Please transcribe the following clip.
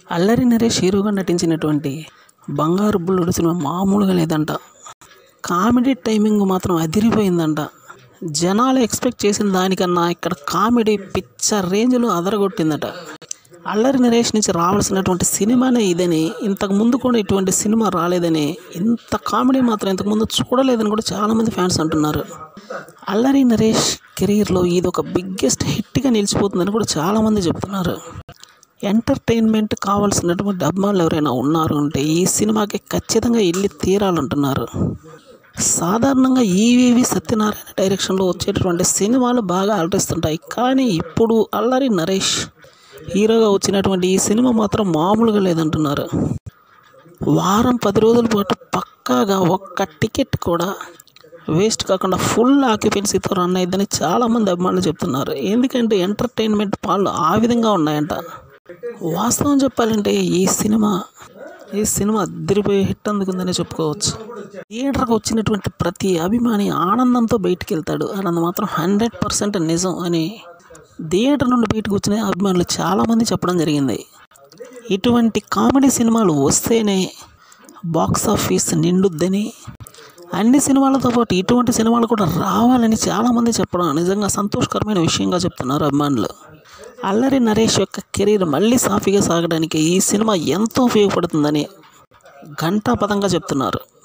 అల్లరి నరేష్ హీరోగా నటించినటువంటి బంగారు బుల్లుడు సినిమా మామూలుగా లేదంట కామెడీ టైమింగ్ మాత్రం అదిరిపోయిందంట జనాలు ఎక్స్పెక్ట్ చేసిన దానికన్నా ఇక్కడ కామెడీ పిచ్చ రేంజ్లో అదరగొట్టిందట అల్లరి నరేష్ నుంచి రావాల్సినటువంటి సినిమానే ఇదని ఇంతకు ముందు కూడా ఇటువంటి సినిమా రాలేదని ఇంత కామెడీ మాత్రం ఇంతకు ముందు చూడలేదని కూడా చాలామంది ఫ్యాన్స్ అంటున్నారు అల్లరి నరేష్ కెరీర్లో ఇది ఒక బిగ్గెస్ట్ హిట్గా నిలిచిపోతుందని కూడా చాలామంది చెప్తున్నారు ఎంటర్టైన్మెంట్ కావాల్సినటువంటి అభిమానులు ఎవరైనా ఉన్నారు అంటే ఈ సినిమాకి ఖచ్చితంగా వెళ్ళి తీరాలంటున్నారు సాధారణంగా ఈవీవి సత్యనారాయణ డైరెక్షన్లో వచ్చేటటువంటి సినిమాలు బాగా అలరిస్తుంటాయి కానీ ఇప్పుడు అల్లరి నరేష్ హీరోగా వచ్చినటువంటి ఈ సినిమా మాత్రం మామూలుగా లేదంటున్నారు వారం పది రోజుల పాటు పక్కాగా ఒక్క టికెట్ కూడా వేస్ట్ కాకుండా ఫుల్ ఆక్యుపెన్సీతో రన్ అయ్యిందని చాలామంది అభిమానులు చెప్తున్నారు ఎందుకంటే ఎంటర్టైన్మెంట్ పాలు ఆ విధంగా ఉన్నాయంట వాస్తవం చెప్పాలంటే ఈ సినిమా ఈ సినిమా అద్దరిపోయే హిట్ అందుకుందని చెప్పుకోవచ్చు థియేటర్కి వచ్చినటువంటి ప్రతి అభిమాని ఆనందంతో బయటికి వెళ్తాడు అన్నది మాత్రం హండ్రెడ్ పర్సెంట్ నిజం అని థియేటర్ నుండి బయటకు వచ్చిన అభిమానులు చాలామంది చెప్పడం జరిగింది ఇటువంటి కామెడీ సినిమాలు వస్తేనే బాక్స్ ఆఫీస్ నిండుద్దని అన్ని సినిమాలతో పాటు ఇటువంటి సినిమాలు కూడా రావాలని చాలామంది చెప్పడం నిజంగా సంతోషకరమైన విషయంగా చెప్తున్నారు అభిమానులు అల్లరి నరేష్ యొక్క కెరీర్ మళ్ళీ సాఫీగా సాగడానికి ఈ సినిమా ఎంతో ఉపయోగపడుతుందని ఘంటాపదంగా చెప్తున్నారు